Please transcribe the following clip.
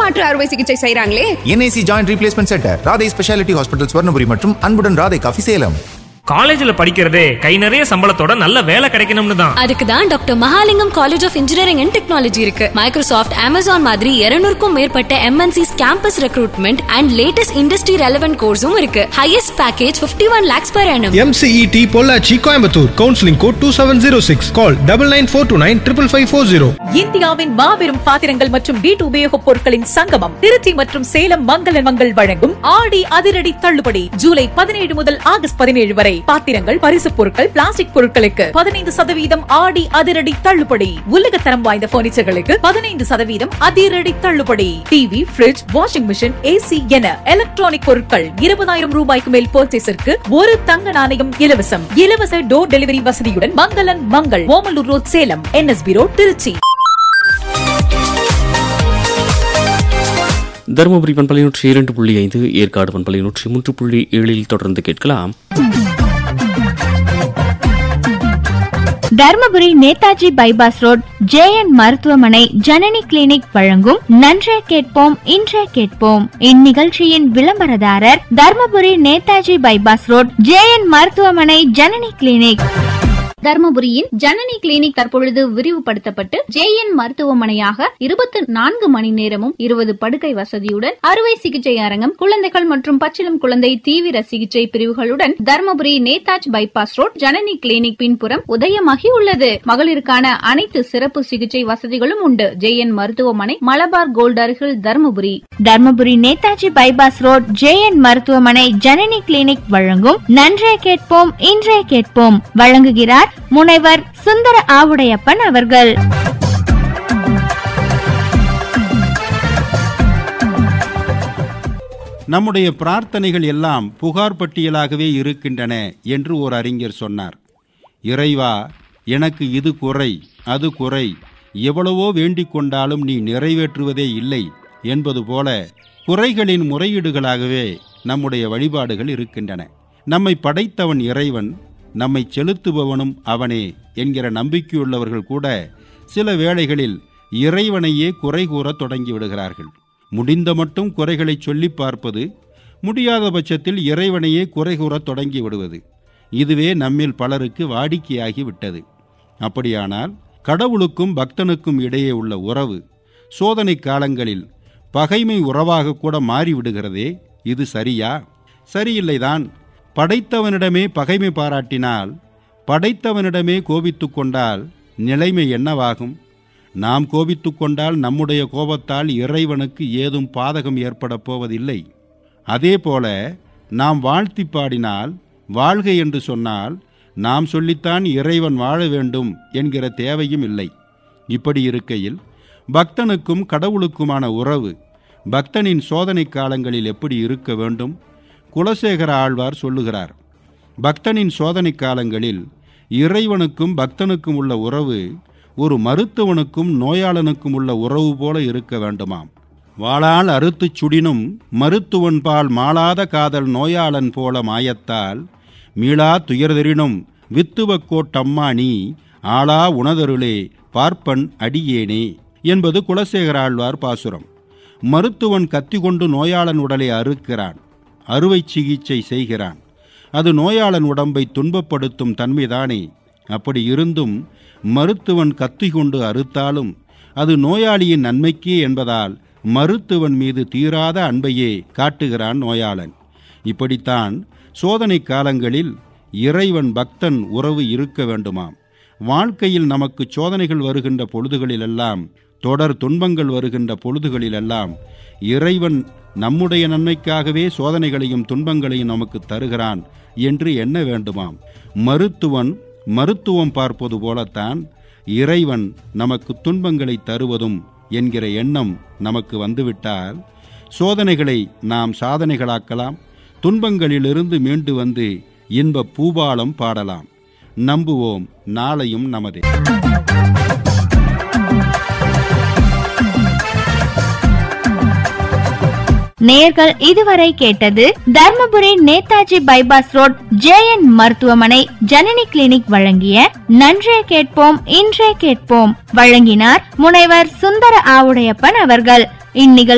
மாற்று அறுவை சிகிச்சை செய்றாங்களே NIC joint replacement centre Radhai speciality hospital Swarnapuri மற்றும் அன்புடன் ராதை காஃபி சேலம் காலேஜ்ல படிக்கிறதே கை நிறைய சம்பளத்தோட நல்ல வேலை கிடைக்கணும்னு தான் அதுக்கு தான் doctor Mahalingam college of engineering and technology இருக்கு மைக்ரோசாஃப்ட் அமேசான் மாதிரி 200 மேற்பட்ட MNCs campus recruitment and latest industry relevant கோர்ஸும் இருக்கு highest package 51 one lakhs per annum MCET Pollachi Coimbatore counselling code two seven zero six call double nine four two nine triple five four zero இந்தியாவின் மாபெரும் பாத்திரங்கள் மற்றும் வீட்டு உபயோகப் பொருட்களின் சங்கமம் திருச்சி மற்றும் சேலம் மங்கள மங்கள் வழங்கும் ஆடி அதிரடி தள்ளுபடி ஜூலை பதினேழு முதல் ஆகஸ்ட் பதினேழு வரை பாத்திரங்கள் பரிசுப் பொருட்கள் பிளாஸ்டிக் பொருட்களுக்கு பதினைந்து சதவீதம் ஆடி அதிரடி தள்ளுபடி உலகத்தரம் வாய்ந்த பர்னிச்சர்களுக்கு பதினைந்து சதவீதம் அதிரடி தள்ளுபடி TV fridge washing machine AC என எலக்ட்ரானிக் பொருட்கள் இருபதாயிரம் ரூபாய்க்கு மேல் பர்ச்சேஸிற்கு ஒரு தங்க நாணயம் இலவசம் இலவச டோர் டெலிவரி வசதியுடன் மங்களன் Mangal Omalur road Salem NSP road Trichy Dharmapuri பண்பலை நூற்றி இரண்டு புள்ளி ஐந்து ஏற்காடு பண்பலை நூற்றி மூன்று புள்ளி ஏழில் தொடர்ந்து கேட்கலாம் Dharmapuri Netaji bypass road JN மருத்துவமனை ஜனனி கிளினிக் வழங்கும் நன்றே கேட்போம் இன்றே கேட்போம் இந்நிகழ்ச்சியின் விளம்பரதாரர் Dharmapuri Netaji bypass road JN மருத்துவமனை ஜனனி கிளினிக் தர்மபுரியின் ஜனனி கிளினிக் தற்பொழுது விரிவுபடுத்தப்பட்டு ஜேஎன் மருத்துவமனையாக இருபத்தி நான்கு மணி நேரமும் இருபது படுக்கை வசதியுடன் அறுவை சிகிச்சை அரங்கம் குழந்தைகள் மற்றும் பச்சிளம் குழந்தை தீவிர சிகிச்சை பிரிவுகளுடன் Dharmapuri Netaji bypass road Janani clinic பின்புறம் உதயமாகி உள்ளது மகளிருக்கான அனைத்து சிறப்பு சிகிச்சை வசதிகளும் உண்டு ஜேஎன் மருத்துவமனை மலபார் கோல்ட் அருகில் Dharmapuri Dharmapuri Netaji bypass road JN மருத்துவமனை ஜனனி கிளினிக் வழங்கும் நன்றே கேட்போம் இன்றே கேட்போம் வழங்குகிறார் முனைவர் சுந்தர ஆவுடையப்பன் அவர்கள் நம்முடைய பிரார்த்தனைகள் எல்லாம் புகார் பட்டியலாகவே இருக்கின்றன என்று ஒரு அறிஞர் சொன்னார் இறைவா எனக்கு இது குறை அது குறை எவ்வளவோ வேண்டிக் கொண்டாலும் நீ நிறைவேற்றுவதே இல்லை என்பது போல குறைகளின் முறையீடுகளாகவே நம்முடைய வழிபாடுகள் இருக்கின்றன நம்மை படைத்தவன் இறைவன் நம்மை செலுத்துபவனும் அவனே என்கிற நம்பிக்கையுள்ளவர்கள் கூட சில வேளைகளில் இறைவனையே குறை கூறத் தொடங்கி விடுகிறார்கள் முடிந்த மட்டும் குறைகளை சொல்லி பார்ப்பது முடியாத பட்சத்தில் இறைவனையே குறை கூறத் தொடங்கி விடுவது இதுவே நம்மில் பலருக்கு வாடிக்கையாகி விட்டது அப்படியானால் கடவுளுக்கும் பக்தனுக்கும் இடையே உள்ள உறவு சோதனை காலங்களில் பகைமை உறவாக கூட மாறிவிடுகிறதே இது சரியா சரியில்லைதான் படைத்தவனிடமே பகைமை பாராட்டினால் படைத்தவனிடமே கோபித்துக் கொண்டால் நிலைமை என்னவாகும் நாம் கோபித்துக் கொண்டால் நம்முடைய கோபத்தால் இறைவனுக்கு ஏதும் பாதகம் ஏற்படப் போவதில்லை அதேபோல நாம் வாழ்த்தி பாடினால் வாழ்க என்று சொன்னால் நாம் சொல்லித்தான் இறைவன் வாழ வேண்டும் என்கிற தேவையும் இல்லை இப்படி இருக்கையில் பக்தனுக்கும் கடவுளுக்குமான உறவு பக்தனின் சோதனை காலங்களில் எப்படி இருக்க வேண்டும் குலசேகர ஆழ்வார் சொல்லுகிறார் பக்தனின் சோதனை காலங்களில் இறைவனுக்கும் பக்தனுக்கும் உள்ள உறவு ஒரு மருத்துவனுக்கும் நோயாளனுக்கும் உள்ள உறவு போல இருக்க வேண்டுமாம் வாளால் அறுத்துச் சுடினும் மருத்துவன்பால் மாளாத காதல் நோயாளன் போல மாயத்தால் மீளா துயர்தெறினும் வித்துவக்கோட்டம்மா நீ ஆளா உணதருளே பார்ப்பன் அடியேனே என்பது குலசேகர ஆழ்வார் பாசுரம் மருத்துவன் கத்தி கொண்டு நோயாளன் உடலை அறுக்கிறான் அறுவை சிகிச்சை செய்கிறான் அது நோயாளன் உடம்பை துன்பப்படுத்தும் தன்மைதானே அப்படி இருந்தும் மருத்துவன் கத்தி கொண்டு அறுத்தாலும் அது நோயாளியின் நன்மைக்கே என்பதால் மருத்துவன் மீது தீராத அன்பையே காட்டுகிறான் நோயாளன் இப்படித்தான் சோதனை காலங்களில் இறைவன் பக்தன் உறவு இருக்க வேண்டுமாம் வாழ்க்கையில் நமக்கு சோதனைகள் வருகின்ற பொழுதுகளிலெல்லாம் தொடர் துன்பங்கள் வருகின்ற பொழுதுகளிலெல்லாம் இறைவன் நம்முடைய நன்மைக்காகவே சோதனைகளையும் துன்பங்களையும் நமக்கு தருகிறான் என்று எண்ண வேண்டுமாம் மருத்துவன் மருத்துவம் பார்ப்பது போலத்தான் இறைவன் நமக்கு துன்பங்களை தருவதும் என்கிற எண்ணம் நமக்கு வந்துவிட்டால் சோதனைகளை நாம் சாதனைகளாக்கலாம் துன்பங்களிலிருந்து மீண்டு வந்து இன்ப பூபாலம் பாடலாம் நம்புவோம் நாளையும் நமதே நேர்கள் இதுவரை கேட்டது Dharmapuri Netaji bypass road JN மருத்துவமனை ஜனனி கிளினிக் வழங்கிய நன்றே கேட்போம் இன்றே கேட்போம் வழங்கினார் முனைவர் சுந்தர ஆவுடையப்பன் அவர்கள் இந்நிகழ்ச்சி